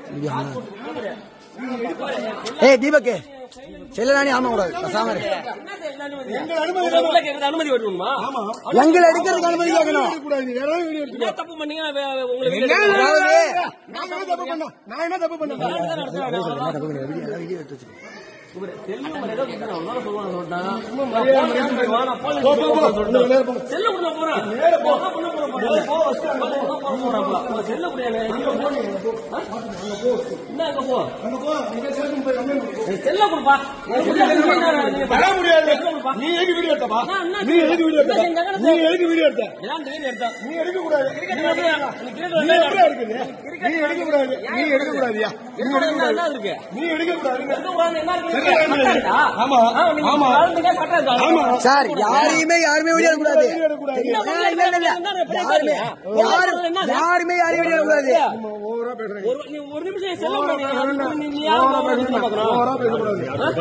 ஏய் தீபக் செல்லலானே ஆமா கூடாது பேசாம இரு. உங்களுக்குள்ள கேக்குறது அனுமதி வேணுமா எங்களை எடுக்கிறதுக்கு அனுமதி கேட்கணும் என்ன தப்பு பண்ணீங்க வே- வே- உங்களுக்கு வீடியோ அதாவது நான் என்ன தப்பு பண்ணேன் நான் என்ன தப்பு பண்ணேன் செல்ல ஏதோ கேக்குறான், அவனால சொல்லுவான் சொல்லிட்டான். சும்மா போன் பண்ணி போய் வா, நான் போலீஸ் சொல்லிட்டேன். செல்ல கொடுத்தா போறேன். போ, போ, பண்ண போறேன், போறேன். போ, first அங்க போ, போ, போ, போறான்ப்பா. உங்க செல்ல குடியானே, இங்க போ. ஆ? என்ன அங்க போ? ஏய், செல்ல கொடுப்பா. எனக்கு உள்ள இருக்கு, நீங்க தர முடியாது செல்ல கொடுப்பா. நீ எதுக்கு வீடியோ எடுத்தப்பா நான் என்ன நீ எதுக்கு வீடியோ எடுத்த என்ன செஞ்சாங்க? நீ எதுக்கு வீடியோ எடுத்த ஏன் இந்த வீடியோ எடுத்தா? நீ எடுக்க கூடாது கிரிக்கெட் நீ எப்படி விளையாடுறா? நீ கிரிக்கெட் நீ எப்படி விளையாடுறா? எடுக்குது நீ எடுக்க கூடாது நீ எடுக்க கூடாதுயா நீ என்ன எடுக்க என்ன கூடாது இருக்கு? நீ எடுக்க கூடாது எந்த ஊரான என்ன இருக்கு? சட்டம் சட்டம் இருக்கா? ஆமா. ஆ, நீங்க ஆமா. வாழ்ந்துங்க, சட்டம் இருக்கா? ஆமா. சார் யாரையுமே யாருமே வீடியோ எடுக்கக்கூடாது வீடியோ எடுக்கக்கூடாது இல்ல, இல்ல, இல்ல, இல்ல. யாருமே யாரும் யாருமே யாரையும் வீடியோ எடுக்கக்கூடாது ஓவரா பேசுறீங்க ஒரு நீ ஒரு நிமிஷம் செல்ல முடியாது நீ நீ யாரை பார்க்கணும் ஓவரா பேசக்கூடாது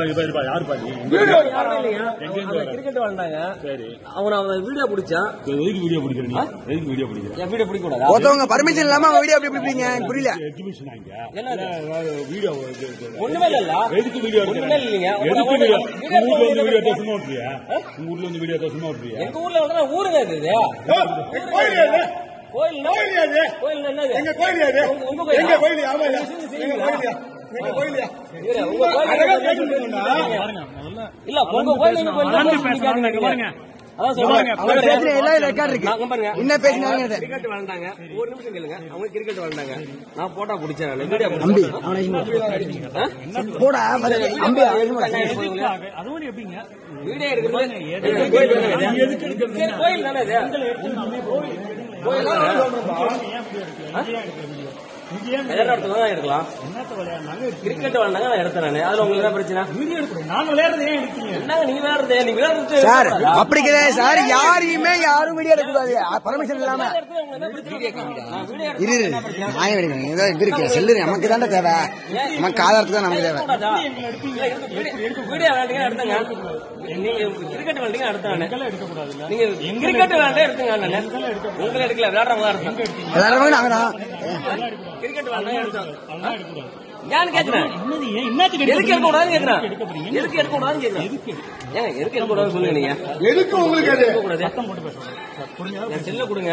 வீடியோ யாரும் இல்லையா அவன் கிரிக்கெட் விளையாண்டாங்க அவன் அவன் வீடியோ பிடிச்சான் எதுக்கு வீடியோ பிடிக்கிறீங்க எதுக்கு வீடியோ பிடிக்கிறீங்க என் வீடியோ பிடிக்க கூடாதா ஒருத்தவங்க பர்மிஷன் இல்லாம அவங்க வீடியோ எப்படி பிடிப்பீங்க எனக்கு புரியல எக்ஸிபிஷன் ஆங்க என்னது வீடியோ ஒண்ணுமே இல்ல எதுக்கு வீடியோ ஒண்ணுமே இல்லைங்க எதுக்கு வீடியோ உங்க ஊர்ல வந்து வீடியோ வீடியோ சும்மா ஓட்டுறியா உங்க ஊர்ல வந்து வீடியோ சும்மா ஓட்டுறியா எங்க ஊர்ல வந்து ஊருங்க இது கோயில் எது? கோயில் கோயில் எது? கோயில் என்னது எங்க கோயில் எது? உங்க- உங்க கோயிலா? எங்க கோயில் ஆமா நீங்க எங்க செய்வீங்களா? கோயிலியா எங்க கோயிலியா இவரு, உங்க கோயில் அழகா எங்க கேட்டு கோயில்? இருக்கீங்களா? இல்ல உங்க கோயில் எங்க கோயில் தான் நீங்க பாருங்க அதான் சொல்றேன் அவர் பேசுற எல்லாம் ரெக்கார்ட் நான் இருக்கு பாருங்க என்ன பேசினாங்க கிரிக்கெட் விளையாண்டாங்க ஒரு நிமிஷம் கேளுங்க அவங்க கிரிக்கெட் விளையாண்டாங்க நான் போட்டா பிடிச்சேன் நான் வீடியோ அம்பி அவனை ஆ? போடா முதல்ல. அம்பி அவனை அதுவும் எப்படிங்க வீடியோ எடுக்கிறது கோயில் தானே இது? சரி, கோயில் தானே இது கோயில் தானே? எல்லா இடத்துல தான் எடுக்கலாம் கிரிக்கெட் விளையாண்டாங்க நான் எடுத்தேன் நானு அதுல உங்களுக்கு என்ன பிரச்சனை வீடியோ எடுக்கிறோம் நான் விளையாடுறது ஏன் எடுத்தீங்க என்னங்க நீங்க விளையாடுறது நீங்க விளையாடுறது சார் அப்படி கிடையாது சார் யாரையுமே யாரும் வீடியோ எடுக்கக்கூடாது பர்மிஷன் இல்லாம இரு இரு. நியாயம் எடுக்கணும் ஏதோ இது இருக்கு செல்லு நமக்கு தானே தேவை நமக்கு ஆதாரத்துக்கு தான் நமக்கு தேவை வீடியோ விளையாண்டீங்க எடுத்தங்க நீங்க கிரிக்கெட் விளையாண்டீங்க எடுத்தாங்க நீங்க கிரிக்கெட் விளையாண்டே எடுத்துங்க நானு உங்களை எடுக்கல விளையாடுறவங்க தான் எடுத்தேன் எல்லாருமே நாங்க தான் கிரிக்கெட் விளையாண்டே எடுத்தாங்க ஏன்னு கேக்குறேன் என்னது ஏன் என்னத்துக்கு எதுக்கு எடுக்க கூடாதுன்னு கேக்குறேன் எடுக்க போறீங்க எதுக்கு எடுக்க கூடாதுன்னு கேக்குறேன் ஏங்க எதுக்கு எடுக்க கூடாதுன்னு சொல்லுங்க நீங்க எதுக்கு உங்களுக்கு அது எடுக்க கூடாது சத்தம் போட்டு பேசுறேன் என் செல்ல கொடுங்க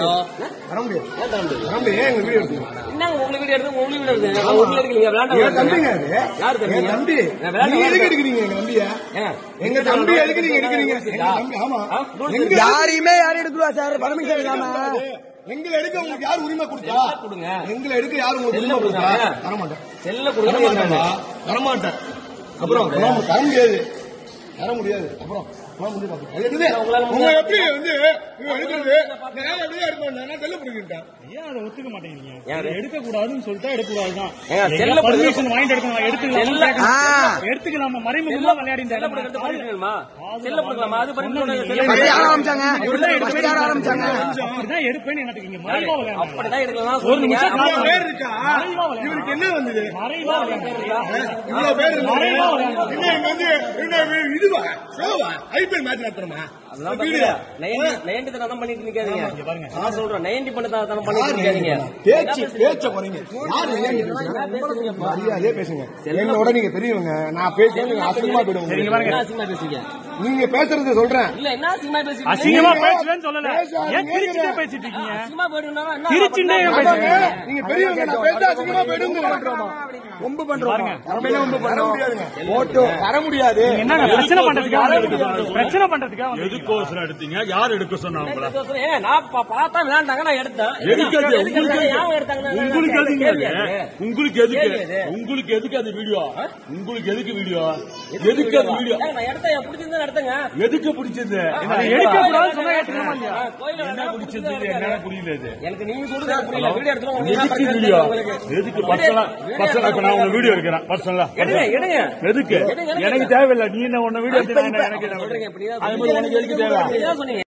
வர முடியாது ஏன் தர முடியாது வர முடியாது ஏன் எங்க வீடியோ எடுத்தீங்க என்னங்க உங்க வீடியோ எடுத்து உங்க வீடியோ எடுத்து நான் உங்க எடுக்கலீங்க என் தம்பிங்க விளையாண்ட அது யாரு தம்பி என் தம்பி நான் விளையாண்ட நீங்க எதுக்கு வரேன். எடுக்கிறீங்க எங்க தம்பிய ஏங்க, எங்க தம்பி எதுக்கு நீங்க எடுக்கிறீங்க எங்க தம்பி ஆமா ஆ, rules எங்க யாரையுமே யாரும் எடுக்கக்கூடாது சார் பர்மிஷன் இல்லாம எங்களை எடுக்க உங்களுக்கு யார் உரிமை கொடுத்தா செல்ல கொடுங்க எங்களை எடுக்க யார் உங்களுக்கு செல்ல உரிமை கொடுத்தா கொடுங்க. தரமாட்டேன் செல்ல கொடுங்க தரமாட்டேன் அப்புறம் தர- தர முடியாது தர முடியாது அப்புறம் தர முடியாது அப்புறம். அது என்னது? உங்களால உங்க எப்படி வந்து இவன் எடுக்கிறது நான் அப்படியே எடுப்பேன் நான் செல்ல பிடிக்கிட்டேன் ஏன் அதை ஒத்துக்க மாட்டேங்கிறீங்க யாரு? எடுக்க கூடாதுன்னு சொல்லிட்டா எடுக்க கூடாதுதான் ஏங்க, செல்ல பர்மிஷன் வாங்கிட்டு எடுக்கலாம் செல்ல- எடுத்துக்கலாம் எடுத்துக்கலாமா மறைமுகமா விளையாடிட்டு செல்ல கொடுக்கறது பரிசீலனமா செல்ல கொடுக்கலாமா அது பரிசீலனை ஃபர்ஸ்ட் யார் ஆரம்பிச்சாங்க ஃபர்ஸ்ட் யார் ஆரம்பிச்சாங்க அப்படிதான் எடுப்பேன்னு எனக்கு இங்க மறைவா விளையாடுறாங்க அப்படிதான் எடுக்கலாம் ஒரு சொல்றீங்க நிமிஷம் அப்புறம் இவ்வளவு பேர் இருக்கா மறைவா விளையாடுறாங்க. இவருக்கு என்ன வந்தது மறைவா விளையாடுறாங்க. இவ்வளவு பேர் இருந்தாங்க. மறைவா விளையாடுறாங்க. என்ன இங்க வந்து என்ன இதுவா ஷோவா ஐபிஎல் மேட்ச் நடத்துறோமா அதெல்லாம் தப்பு. நைன்டி நைன்டி தனம் பண்ணிட்டு நிக்காதீங்க நான் சொல்றேன் நைன்டி பண்ண தனம் பண்ணிட்டு நிக்காதீங்க பேச்சு பேச்ச குறைங்க யாரு ஏன் பேசுறீங்க? மரியாதையா பேசுங்க என்னோட நீங்க பெரியவங்க நான் பேசுறது நீங்க அசிங்கமா போயிடுங்க என்ன அசிங்கமா பேசுறீங்க நீங்க பேசுறது சொல்றேன் இல்ல என்ன அசிங்கமா பேசுறீங்க அசிங்கமா பேசுவேன்னு சொல்லல ஏன் திருச்சிட்டே பேசிட்டு இருக்கீங்க அசிங்கமா போயிடுனா என்ன திருச்சின்னே ஏன் அதாங்க, பேசுறீங்க நீங்க பெரியவங்க நான் பேச அசிங்கமா போயிடுங்க ரொம்ப பண்றோம் தர முடியாதுங்க ஓட்டு தர முடியாது என்னங்க பிரச்சனை பண்றதுக்காக வந்திருக்கீங்க? பிரச்சனை பண்றதுக்காக வந்திருக்கீங்க. எதுக்கோசரம் எடுத்தீங்க யார் எடுக்க சொன்னாங்க உங்களை? ஏன் நான் பா- பார்த்தா விளையாண்டாங்க நான் எடுத்தேன் எதுக்கு அது? எதுக்கு உங்களுக்கு எடுத்தாங்க? எதுக்கு? யார் எடுத்தாங்க உங்களுக்கு எதுக்கு கேள்வி அது? அது. உங்களுக்கு எதுக்கு கேள்வி அது. உங்களுக்கு எதுக்கு அது வீடியோ உங்களுக்கு எதுக்கு வீடியோ எதுக்கு அது வீடியோ ஏங்க, நான் எடுத்தேன் என் பிடிச்சிருந்தா எடுத்தேங்க எதுக்கு பிடிச்சது அதை எடுக்க கூடாதுன்னு சொன்னா ஏத்துக்கணுமா இல்லையா? ஆ, கோயில்ல என்ன வேணா பிடிச்சது பிடிச்சிருந்தா என்ன எடுத்தாங்க. புரியல இது எனக்கு நீங்க சொல்றது எனக்கு புரியல வீடியோ எடுத்துருவோம் உங்களுக்கு எதுக்கு பிரச்சனை வீடியோ உங்களுக்கு. எதுக்கு பர்சனலா பர்சனலா இப்ப நான் உங்க வீடியோ எடுக்கிறேன் பர்சனலா எடுங்க எடுங்க எதுக்கு எடுங்க, எடுங்க. எனக்கு தேவையில்லை நீ என்ன உன்ன வீடியோ எடுத்து நான் என்ன- எனக்கு என்ன சொல்றீங்க இப்ப நீதான் அது மாதிரி உனக்கு எதுக்கு தேவை நீதான் சொன்னீங்க